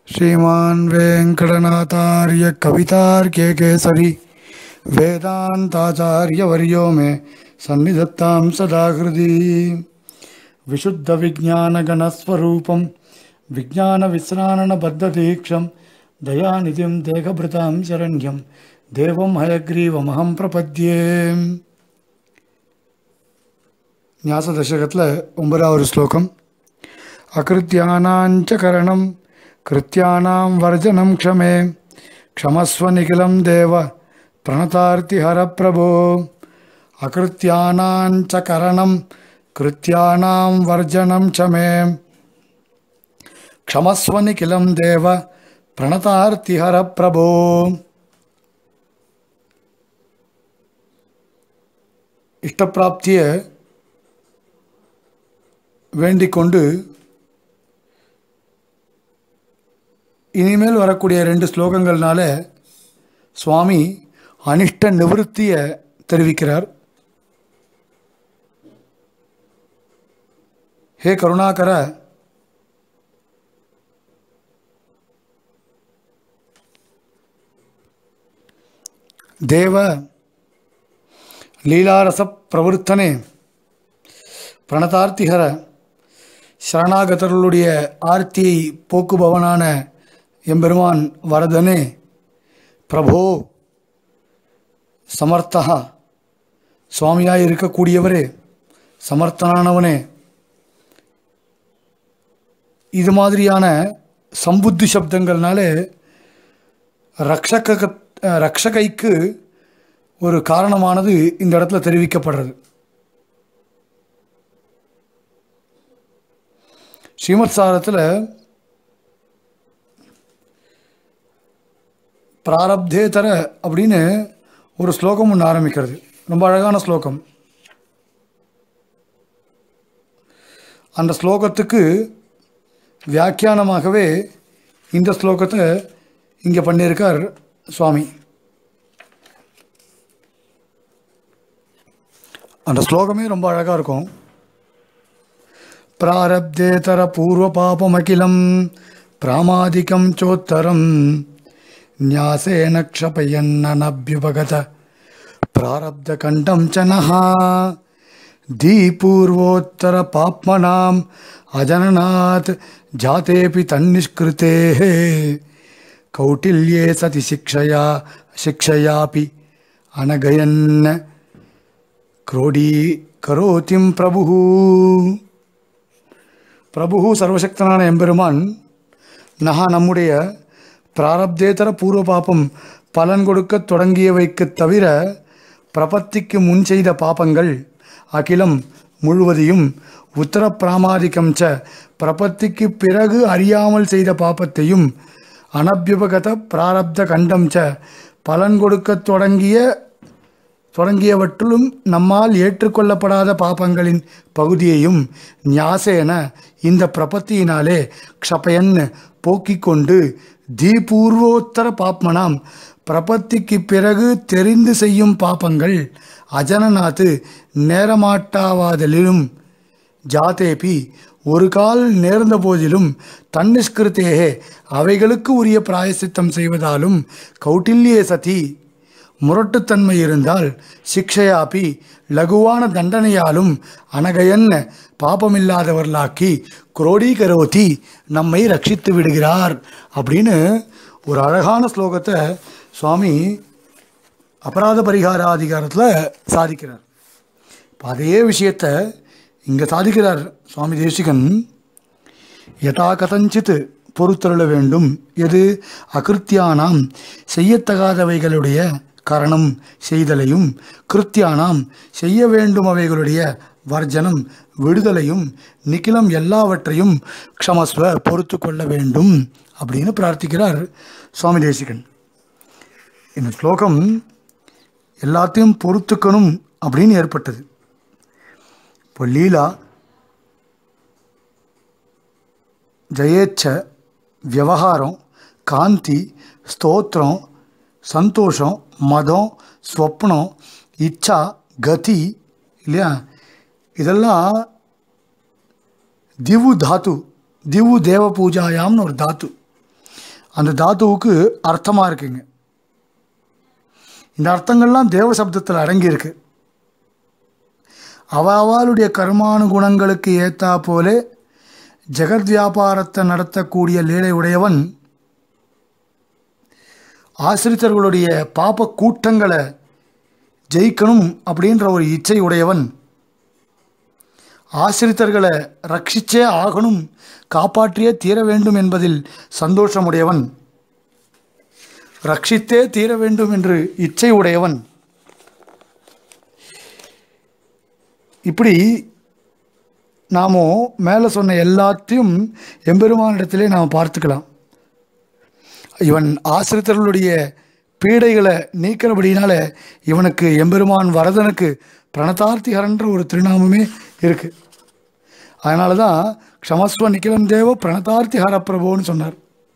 श्रीमान् वेङ्कटनाथार्य कवितार्के केसरी वेदान्ताचार्यवर्यो मे सन्निधत्तां सदा हृदि विशुद्धविज्ञानगणस्वरूपं विज्ञानविश्राणबद्धदीक्षं दयानिधिं देहभृतां शरण्यं देवं हयग्रीवमहं प्रपद्ये न्यासदशकத்தில் ஒன்பதாவது ஸ்லோகம் अकृत्यानाञ्च करणं कृत्यानां वर्जनं क्षमे क्षमस्व निखिलं देव प्रणतार्तिहरप्रभो अकृत्यानाञ्च करणं कृत्यानां वर्जनं क्षमे क्षमस्व निखिलं देव प्रणतार्तिहरप्रभो இஷ்டப்பிராப்தியை வேண்டிக் கொண்டு இனிமேல் வரக்கூடிய ரெண்டு ஸ்லோகங்கள்னால சுவாமி அனிஷ்ட நிவர்த்தியை தெரிவிக்கிறார் ஹே கருணாகர தேவ லீலாரச பிரவருத்தனே பிரணதார்த்திகர சரணாகதர்களுடைய ஆர்த்தியை போக்குபவனான எம்பெருமான் வரதனே பிரபோ சமர்த்தா சுவாமியாய் இருக்கக்கூடியவரே சமர்த்தனானவனே இது மாதிரியான சம்புத்தி சப்தங்கள்னால ரக்ஷக ரக்ஷகைக்கு ஒரு காரணமானது இந்த இடத்துல தெரிவிக்கப்படுறது ஸ்ரீமத் சாரத்தில் பிராரப்தேதர அப்படின்னு ஒரு ஸ்லோகம் ஒன்று ஆரம்பிக்கிறது ரொம்ப அழகான ஸ்லோகம் அந்த ஸ்லோகத்துக்கு வியாக்கியானமாகவே இந்த ஸ்லோகத்தை இங்கே பண்ணியிருக்கார் சுவாமி அந்த ஸ்லோகமே ரொம்ப அழகாக இருக்கும் प्रारब्धेतर पूर्वपापमखिलं प्रामादिकं चोत्तरं न्यासेन क्षपयन्ननभ्युपगत प्रारब्धकण्ठं च नः धीपूर्वोत्तरपाप्मनाम् अजननात् जातेऽपि तन्निष्कृतेः कौटिल्ये सति शिक्षया शिक्षयापि अनगयन् क्रोडी करोतिं प्रभुः பிரபு சர்வசக்தனான எம்பெருமான் நகா நம்முடைய பிராரப்தேதர பூர்வ பாப்பம் பலன் கொடுக்க தொடங்கியவைக்கு தவிர பிரபத்திக்கு முன் செய்த பாப்பங்கள் அகிலம் முழுவதையும் உத்தர பிராமாதிக்கம் ச பிரபத்திக்கு பிறகு அறியாமல் செய்த பாப்பத்தையும் அனபியுபகத பிராரப்த கண்டம் ச பலன் கொடுக்க தொடங்கிய தொடங்கியவற்றிலும் நம்மால் ஏற்றுக்கொள்ளப்படாத பாபங்களின் பகுதியையும் ஞாசேன இந்த பிரபத்தியினாலே க்ஷபயன் போக்கிக் கொண்டு தீபூர்வோத்தர பாப்மனாம் பிரபத்திக்கு பிறகு தெரிந்து செய்யும் பாப்பங்கள் அஜனநாத்து நேரமாட்டாவாதலிலும் ஜாதேபி ஒரு கால் நேர்ந்த போதிலும் தன்னிஷ்கிருத்தேகே அவைகளுக்கு உரிய பிராயசித்தம் செய்வதாலும் கௌட்டில்யே சதி முரட்டுத்தன்மை இருந்தால் சிக்ஷையாப்பி லகுவான தண்டனையாலும் அனகையன் பாபமில்லாதவர்களாக்கி குரோடீகரோதி நம்மை ரட்சித்து விடுகிறார் அப்படின்னு ஒரு அழகான ஸ்லோகத்தை சுவாமி அபராத பரிகார அதிகாரத்தில் சாதிக்கிறார் இப்போ அதே விஷயத்தை இங்கே சாதிக்கிறார் சுவாமி தேசிகன் யதா கதஞ்சித் பொறுத்தருள வேண்டும் எது அகிருத்தியானாம் செய்யத்தகாதவைகளுடைய கரணம் செய்தலையும் கிருத்தியானாம் செய்ய வேண்டும் அவைகளுடைய வர்ஜனம் விடுதலையும் நிக்கிலம் எல்லாவற்றையும் க்ஷமஸ்வ பொறுத்து கொள்ள வேண்டும் அப்படின்னு பிரார்த்திக்கிறார் சுவாமி தேசிகன் இந்த ஸ்லோகம் எல்லாத்தையும் பொறுத்துக்கணும் அப்படின்னு ஏற்பட்டது இப்போ லீலா ஜெயேச்ச விவகாரம் காந்தி ஸ்தோத்திரம் சந்தோஷம் மதம் ஸ்வப்னம் இச்சா கதி இல்லையா இதெல்லாம் திவு தாத்து திவு தேவ பூஜாயாம்னு ஒரு தாத்து அந்த தாத்துவுக்கு அர்த்தமாக இருக்குங்க இந்த அர்த்தங்கள்லாம் தேவ சப்தத்தில் அடங்கியிருக்கு அவ அவளுடைய கர்மானுகுணங்களுக்கு ஏத்தா போலே ஜெகத் வியாபாரத்தை நடத்தக்கூடிய லீலை உடையவன் ஆசிரித்தர்களுடைய பாப கூட்டங்களை ஜெயிக்கணும் அப்படின்ற ஒரு இச்சை உடையவன் ஆசிரித்தர்களை ரட்சிச்சே ஆகணும் காப்பாற்றியே தீர வேண்டும் என்பதில் சந்தோஷமுடையவன் ரட்சித்தே தீர வேண்டும் என்று இச்சை உடையவன் இப்படி நாமோ மேலே சொன்ன எல்லாத்தையும் எம்பெருமானிடத்திலே நாம் பார்த்துக்கலாம் இவன் ஆசிரித்தர்களுடைய பீடைகளை நீக்கிறபடினால இவனுக்கு எம்பெருமான் வரதனுக்கு பிரணதார்த்திகரன்ற ஒரு திருநாமமே இருக்குது அதனால தான் க்ஷமஸ்வ நிக்கிலம் தேவ பிரணதார்த்தி ஹரப்பிரபோன்னு சொன்னார்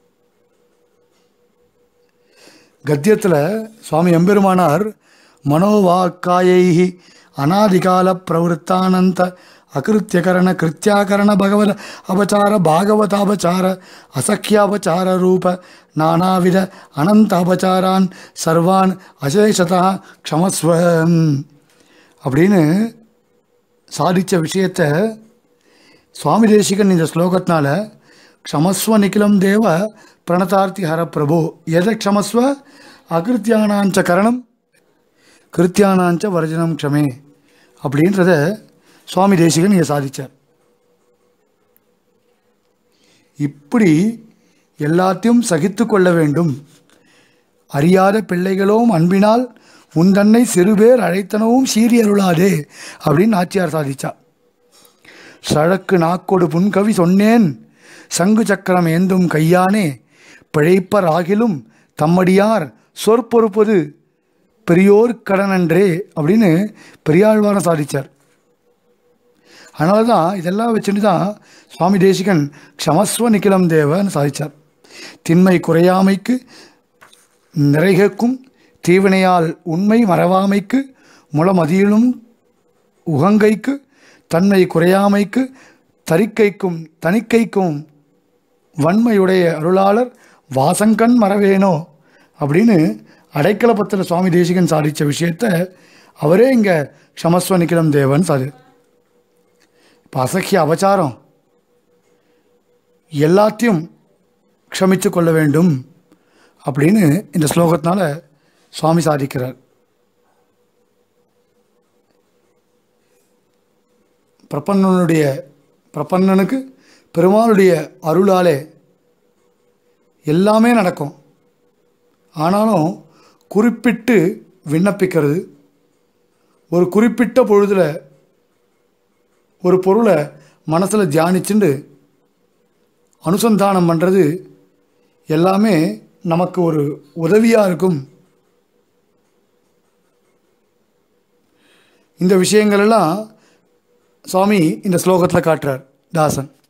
கத்தியத்தில் சுவாமி எம்பெருமானார் மனோவாக்காயை அநாதிகால பிரவருத்தானந்த அகிருத்தியகரண கிருத்தியாகரண பகவத அபச்சார பாகவதாபச்சார அசக்கியாபச்சார ரூப நானாவித அனந்த அபச்சாரான் சர்வான் அசேஷதா க்ஷமஸ்வ அப்படின்னு சாதித்த விஷயத்தை சுவாமி தேசிகன் இந்த ஸ்லோகத்தினால க்ஷமஸ்வ நிகிலம் தேவ பிரணதார்த்தி ஹர பிரபு எதை க்ஷமஸ்வ அகிருத்தியானாஞ்ச கரணம் கிருத்தியானாஞ்ச வர்ஜனம் க்ஷமே அப்படின்றத சுவாமி தேசிகன் இங்கே சாதித்தார் இப்படி எல்லாத்தையும் சகித்து கொள்ள வேண்டும் அறியாத பிள்ளைகளோம் அன்பினால் உன் தன்னை சிறுபேர் அழைத்தனவும் சீறி அருளாதே அப்படின்னு நாச்சியார் சாதிச்சா சழக்கு நாக்கொடு புன்கவி சொன்னேன் சங்கு சக்கரம் ஏந்தும் கையானே பிழைப்பர் ஆகிலும் தம்மடியார் சொற்பொறுப்பது பெரியோர் கடனன்றே அப்படின்னு பெரியாழ்வாரம் சாதித்தார் அதனால தான் இதெல்லாம் வச்சுட்டு தான் சுவாமி தேசிகன் க்ஷமஸ்வ நிக்கிலம் தேவன் சாதித்தார் திண்மை குறையாமைக்கு நிறைகக்கும் தீவினையால் உண்மை மறவாமைக்கு முளமதியிலும் உகங்கைக்கு தன்மை குறையாமைக்கு தரிக்கைக்கும் தணிக்கைக்கும் வன்மையுடைய அருளாளர் வாசங்கண் மறவேனோ அப்படின்னு அடைக்கலப்பத்தில் சுவாமி தேசிகன் சாதித்த விஷயத்த அவரே இங்கே க்ஷமஸ்வ நிக்கிலம் தேவன் சாதி இப்போ அசக்கிய அபச்சாரம் எல்லாத்தையும் க்ஷமித்து கொள்ள வேண்டும் அப்படின்னு இந்த ஸ்லோகத்தினால சுவாமி சாதிக்கிறார் பிரபன்னனுடைய பிரபன்னனுக்கு பெருமாளுடைய அருளாலே எல்லாமே நடக்கும் ஆனாலும் குறிப்பிட்டு விண்ணப்பிக்கிறது ஒரு குறிப்பிட்ட பொழுதில் ஒரு பொருளை மனசில் தியானிச்சுண்டு அனுசந்தானம் பண்ணுறது எல்லாமே நமக்கு ஒரு உதவியாக இருக்கும் இந்த விஷயங்களெல்லாம் சுவாமி இந்த ஸ்லோகத்தில் காட்டுறார் தாசன்